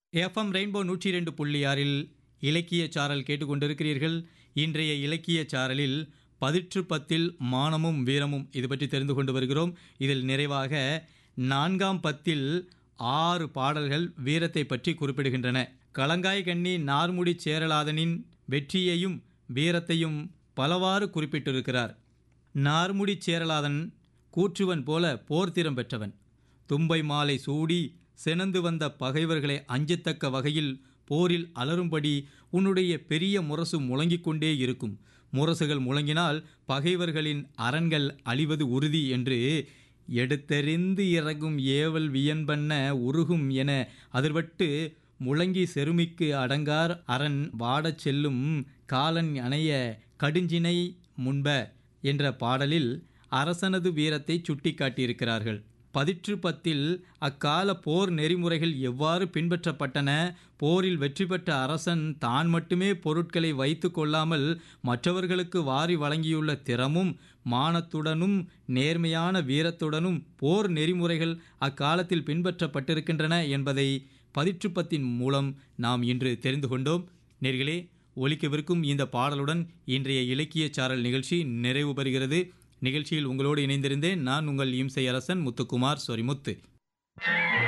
FM rainbow நூற்றி இரண்டு புள்ளி ஆறில் இலக்கிய சாரல் கேட்டுக்கொண்டிருக்கிறீர்கள் இன்றைய இலக்கிய சாரலில் பதிற்று பத்தில் மானமும் வீரமும் இது பற்றி தெரிந்து கொண்டு வருகிறோம் இதில் நிறைவாக நான்காம் பத்தில் ஆறு பாடல்கள் வீரத்தை பற்றி குறிப்பிடுகின்றன களங்காய் கண்ணி நார்முடி சேரலாதனின் வெற்றியையும் வீரத்தையும் பலவாறு குறிப்பிட்டிருக்கிறார் நார்முடி சேரலாதன் கூற்றுவன் போல போர்த்திறம் பெற்றவன் தும்பை மாலை சூடி செனந்து வந்த பகைவர்களை அஞ்சத்தக்க வகையில் போரில் அலரும்படி உன்னுடைய பெரிய முரசு முழங்கிக் கொண்டே இருக்கும் முரசுகள் முழங்கினால் பகைவர்களின் அரண்கள் அழிவது உறுதி என்று எடுத்தெறிந்து இறங்கும் ஏவல் வியன்பண்ண உருகும் என அதிர்வட்டு முழங்கி செருமிக்கு அடங்கார் அரண் வாடச் செல்லும் காலன் அணைய கடுஞ்சினை முன்ப என்ற பாடலில் அரசனது வீரத்தை சுட்டிக்காட்டியிருக்கிறார்கள் பதிற்று பத்தில் அக்கால போர் நெறிமுறைகள் எவ்வாறு பின்பற்றப்பட்டன போரில் வெற்றி பெற்ற அரசன் தான் மட்டுமே பொருட்களை வைத்து கொள்ளாமல் மற்றவர்களுக்கு வாரி வழங்கியுள்ள திறமும் மானத்துடனும் நேர்மையான வீரத்துடனும் போர் நெறிமுறைகள் அக்காலத்தில் பின்பற்றப்பட்டிருக்கின்றன என்பதை பதிற்றுப்பத்தின் மூலம் நாம் இன்று தெரிந்து கொண்டோம் நேர்களே ஒலிக்கவிருக்கும் இந்த பாடலுடன் இன்றைய இலக்கிய சாரல் நிகழ்ச்சி நிறைவு பெறுகிறது நிகழ்ச்சியில் உங்களோடு இணைந்திருந்தேன் நான் உங்கள் இம்சை அரசன் முத்துக்குமார் சொரிமுத்து